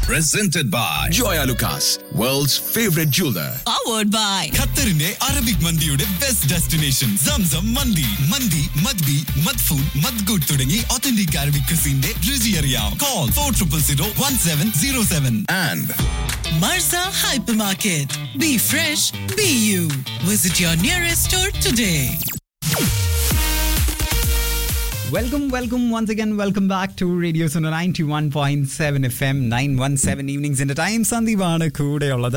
presented by Joya Lucas, world's favorite jeweler. powered by ഖത്തറിന്റെ Arabic മന്തിയുടെ best destination Zamzam മന്തി മന്തി മദ്ബി മദ്ഫൂൻ മദ്ഗുഡ് തുടങ്ങി ഒത്തന്റിക് അറബിക് ക്രിസിന്റെ രുചി അറിയാം call four triple zero one seven zero seven And Marza Hypermarket. Be fresh, be you. Visit your nearest store today. Welcome, welcome once again. Welcome back to Radio Suno 91.7 FM 917 evenings in the time. സന്ദീപാണ് കൂടെയുള്ളത്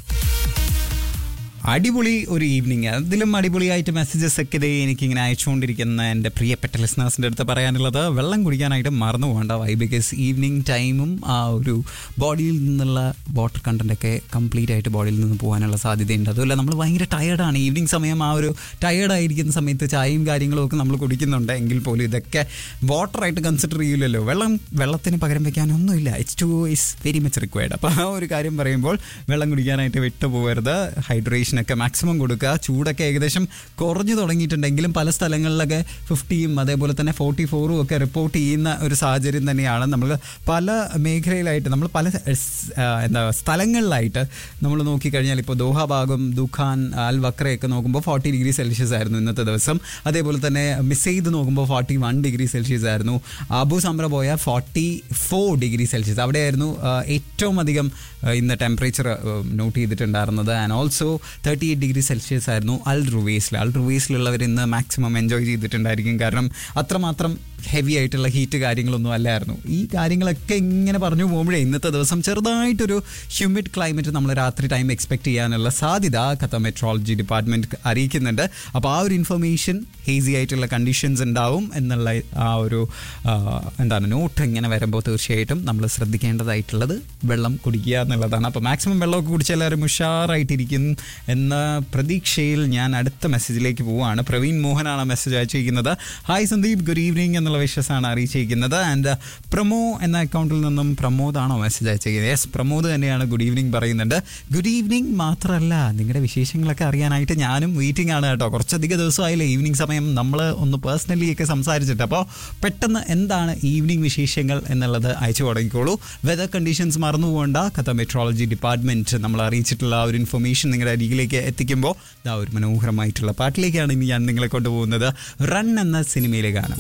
അടിപൊളി ഒരു evening അതിലും അടിപൊളിയായിട്ട് messages ഒക്കെ ഇതേ എനിക്കിങ്ങനെ അയച്ചുകൊണ്ടിരിക്കുന്ന എൻ്റെ പ്രിയപ്പെട്ട ലിസ്ണേഴ്സിൻ്റെ അടുത്ത് പറയാനുള്ളത് വെള്ളം കുടിക്കാനായിട്ട് മറന്നു പോകണ്ട വൈ ബിക്കോസ് ഈവനിങ് ടൈമും ആ ഒരു ബോഡിയിൽ നിന്നുള്ള വാട്ടർ കണ്ടൻ്റ് ഒക്കെ കംപ്ലീറ്റ് ആയിട്ട് ബോഡിയിൽ നിന്ന് പോകാനുള്ള സാധ്യതയുണ്ട് അതുമല്ല നമ്മൾ ഭയങ്കര ടയർഡാണ് ഈവനിങ് സമയം ആ ഒരു ടയർഡായിരിക്കുന്ന സമയത്ത് ചായയും കാര്യങ്ങളും ഒക്കെ നമ്മൾ കുടിക്കുന്നുണ്ട് എങ്കിൽ പോലും ഇതൊക്കെ വാട്ടറായിട്ട് കൺസിഡർ ചെയ്യില്ലല്ലോ വെള്ളം വെള്ളത്തിന് പകരം വെക്കാനൊന്നുമില്ല H two is very much required അപ്പോൾ ആ ഒരു കാര്യം പറയുമ്പോൾ വെള്ളം കുടിക്കാനായിട്ട് വിട്ടുപോകരുത് ഹൈഡ്രേഷനൊക്കെ മാക്സിമം കൊടുക്കുക ചൂടൊക്കെ ഏകദേശം കുറഞ്ഞു തുടങ്ങിയിട്ടുണ്ടെങ്കിലും പല സ്ഥലങ്ങളിലൊക്കെ ഫിഫ്റ്റിയും അതേപോലെ തന്നെ ഫോർട്ടി ഫോറും ഒക്കെ റിപ്പോർട്ട് ചെയ്യുന്ന ഒരു സാഹചര്യം തന്നെയാണ് നമ്മൾ പല മേഖലയിലായിട്ട് നമ്മൾ പല സ്- ആ, എന്താ സ്ഥലങ്ങളിലായിട്ട് നമ്മൾ നോക്കിക്കഴിഞ്ഞാൽ ഇപ്പോൾ ദോഹ ഭാഗം ദുഖാൻ അൽ വക്രയൊക്കെ നോക്കുമ്പോൾ ഫോർട്ടി ഡിഗ്രി സെൽഷ്യസ് ആയിരുന്നു ഇന്നത്തെ ദിവസം അതേപോലെ തന്നെ മിസ് ചെയ്ത് നോക്കുമ്പോൾ ഫോർട്ടി വൺ ഡിഗ്രി സെൽഷ്യസ് ആയിരുന്നു അബു സംറ പോയ ഫോർട്ടി ഫോർ ഡിഗ്രി സെൽഷ്യസ് അവിടെയായിരുന്നു ആ, ഏറ്റവും അധികം ആ, ഇന്ന് ടെമ്പറേച്ചർ നോട്ട് ചെയ്തിട്ടുണ്ടായിരുന്നത് and also thirty eight degree Celsius ആയിരുന്നു അൽ റുവേസിൽ അൽ റുവേസിലുള്ളവർ ഇന്ന് മാക്സിമം എൻജോയ് ചെയ്തിട്ടുണ്ടായിരിക്കും കാരണം അത്രമാത്രം ഹെവി ആയിട്ടുള്ള ഹീറ്റ് കാര്യങ്ങളൊന്നും അല്ലായിരുന്നു ഈ കാര്യങ്ങളൊക്കെ ഇങ്ങനെ പറഞ്ഞു പോകുമ്പോഴേ ഇന്നത്തെ ദിവസം ചെറുതായിട്ടൊരു ഹ്യൂമിഡ് ക്ലൈമറ്റ് നമ്മൾ രാത്രി ടൈം എക്സ്പെക്ട് ചെയ്യാനുള്ള സാധ്യത ഖത്ത മെട്രോളജി ഡിപ്പാർട്ട്മെന്റ് അറിയിക്കുന്നുണ്ട് അപ്പോൾ ആ ഒരു ഇൻഫർമേഷൻ ഹേസി ആയിട്ടുള്ള കണ്ടീഷൻസ് ഉണ്ടാവും എന്നുള്ള ആ ഒരു ആ, എന്താണ് നോട്ട് ഇങ്ങനെ വരുമ്പോൾ തീർച്ചയായിട്ടും നമ്മൾ ശ്രദ്ധിക്കേണ്ടതായിട്ടുള്ളത് വെള്ളം കുടിക്കുക എന്നുള്ളതാണ് അപ്പോൾ മാക്സിമം വെള്ളമൊക്കെ കുടിച്ച് എല്ലാവരും ഉഷാറായിട്ടിരിക്കും എന്ന പ്രതീക്ഷയിൽ ഞാൻ അടുത്ത മെസ്സേജിലേക്ക് പോവുകയാണ് പ്രവീൺ മോഹനാണ് മെസ്സേജ് അയച്ചിരിക്കുന്നത് ഹായ് സന്ദീപ് ഗുഡ് ഈവനിങ് എന്നുള്ള വിശ്വാസമാണ് അറിയിച്ചിരിക്കുന്നത് ആൻഡ് പ്രമോ എന്ന അക്കൗണ്ടിൽ നിന്നും പ്രമോദാണോ മെസ്സേജ് അയച്ചിരിക്കുന്നത് യെസ് പ്രമോദ് തന്നെയാണ് ഗുഡ് ഈവനിങ് പറയുന്നുണ്ട് ഗുഡ് ഈവനിങ് മാത്രമല്ല നിങ്ങളുടെ വിശേഷങ്ങളൊക്കെ അറിയാനായിട്ട് ഞാനും വെയിറ്റിംഗ് ആണ് കേട്ടോ കുറച്ചധികം ദിവസമായില്ലേ ഈവനിങ് സമയം നമ്മൾ ഒന്ന് പേഴ്സണലി ഒക്കെ സംസാരിച്ചിട്ട് അപ്പോൾ പെട്ടെന്ന് എന്താണ് ഈവനിങ് വിശേഷങ്ങൾ എന്നുള്ളത് അയച്ചു തുടങ്ങിക്കോളൂ വെതർ കണ്ടീഷൻസ് മറന്നു പോകേണ്ട കഥ മെട്രോളജി ഡിപ്പാർട്ട്മെന്റ് നമ്മൾ അറിയിച്ചിട്ടുള്ള ആ ഒരു ഇൻഫർമേഷൻ നിങ്ങളുടെ അരികിലേക്ക് എത്തിക്കുമ്പോൾ ഇതാ ഒരു മനോഹരമായിട്ടുള്ള പാട്ടിലേക്കാണ് ഇനി ഞാൻ നിങ്ങളെ കൊണ്ടുപോകുന്നത് റൺ എന്ന സിനിമയിലെ ഗാനം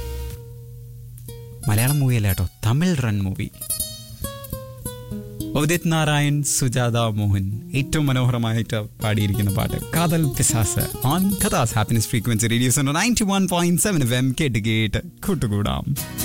മലയാളം മൂവിയല്ല കേട്ടോ തമിഴ് റൺ മൂവി ഉദിത് നാരായൺ സുജാത മോഹൻ ഏറ്റവും മനോഹരമായിട്ട് പാടിയിരിക്കുന്ന പാട്ട് കാതൽ പിസാസ് ഓൺ കഥാസ് happiness frequency radios ninety one point seven F M കേട്ട് കേട്ട് കൂട്ടുകൂടാം